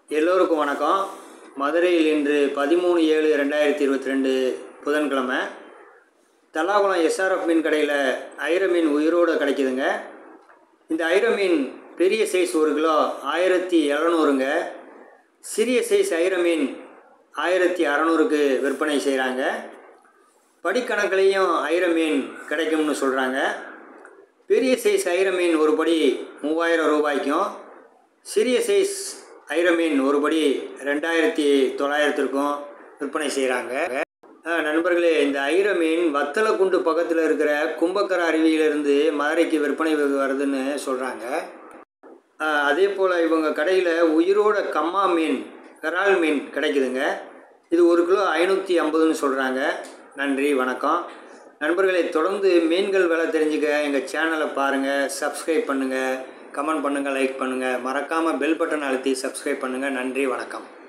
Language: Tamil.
எல்லோருக்கும் வணக்கம் மதுரையில் இன்று பதிமூணு ஏழு ரெண்டாயிரத்தி இருபத்தி ரெண்டு புதன்கிழமை தல்லாகுளம் எஸ்ஆர்எஃப் மீன் கடையில் ஐர மீன் உயிரோடு கிடைக்குதுங்க இந்த ஐர மீன் பெரிய சைஸ் ஒரு கிலோ ஆயிரத்தி எழுநூறுங்க சிறிய சைஸ் ஐர மீன் ஆயிரத்தி அறநூறுக்கு விற்பனை செய்கிறாங்க படிக்கணக்கிலையும் ஐர மீன் கிடைக்கும்னு சொல்கிறாங்க பெரிய சைஸ் ஐர மீன் ஒரு படி மூவாயிரம் ரூபாய்க்கும் சிறிய சைஸ் ஐர மீன் ஒரு படி ரெண்டாயிரத்தி தொள்ளாயிரத்திற்கும் விற்பனை செய்கிறாங்க நண்பர்களே இந்த ஐர மீன் வத்தலக்குண்டு பக்கத்தில் இருக்கிற கும்பக்கர அருவியிலிருந்து மதுரைக்கு விற்பனை வருதுன்னு சொல்கிறாங்க அதே போல் இவங்க கடையில் உயிரோட கம்மா மீன் கரால் மீன் கிடைக்குதுங்க இது ஒரு கிலோ ஐநூற்றி ஐம்பதுன்னு சொல்கிறாங்க நன்றி வணக்கம் நண்பர்களை தொடர்ந்து மீன்கள் விலை தெரிஞ்சுக்க எங்கள் சேனலை பாருங்கள் சப்ஸ்கிரைப் பண்ணுங்கள் கமெண்ட் பண்ணுங்கள் லைக் பண்ணுங்கள் மறக்காமல் பெல் பட்டன் அழுத்தி சப்ஸ்கிரைப் பண்ணுங்கள் நன்றி வணக்கம்